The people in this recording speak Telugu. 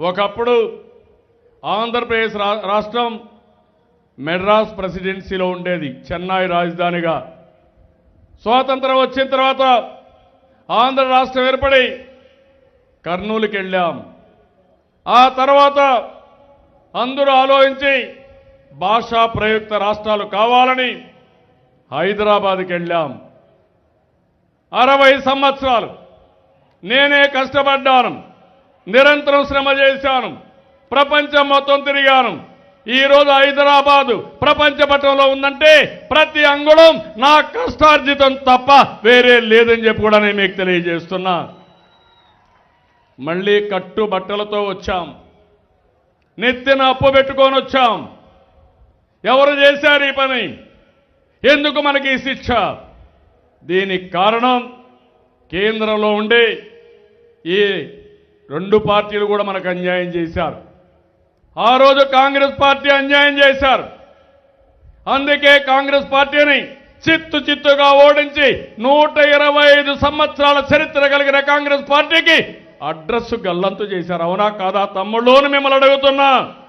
ఒకప్పుడు ఆంధ్రప్రదేశ్ రా- రాష్ట్రం మెడ్రాస్ ప్రెసిడెన్సీలో ఉండేది చెన్నై రాజధానిగా స్వాతంత్రం వచ్చిన తర్వాత ఆంధ్ర రాష్ట్రం ఏర్పడి కర్నూలుకి వెళ్ళాం ఆ తర్వాత అందరూ ఆలోచించి భాషా ప్రయుక్త రాష్ట్రాలు కావాలని హైదరాబాద్కి వెళ్ళాం అరవై సంవత్సరాలు నేనే కష్టపడ్డాను నిరంతరం శ్రమ చేశాను ప్రపంచం మొత్తం తిరిగాను ఈ రోజు హైదరాబాదు ప్రపంచ పటంలో ఉందంటే ప్రతి అంగుళం నా కష్టార్జితం తప్ప వేరే లేదని చెప్పి కూడా నేను మీకు తెలియజేస్తున్నా మళ్ళీ కట్టు బట్టలతో వచ్చాం నెత్తిన అప్పు పెట్టుకొని వచ్చాం ఎవరు చేశారు ఈ పని ఎందుకు మనకి ఈ శిక్ష దీనికి కారణం కేంద్రంలో ఉండే ఈ రెండు పార్టీలు కూడా మనకు అన్యాయం చేశారు ఆ రోజు కాంగ్రెస్ పార్టీ అన్యాయం చేశారు అందుకే కాంగ్రెస్ పార్టీని చిత్తు చిత్తుగా ఓడించి నూట ఇరవై ఐదు సంవత్సరాల చరిత్ర కలిగిన కాంగ్రెస్ పార్టీకి అడ్రస్ గల్లంతు చేశారు అవునా కాదా తమ్ముళ్ళోని మిమ్మల్ని అడుగుతున్నా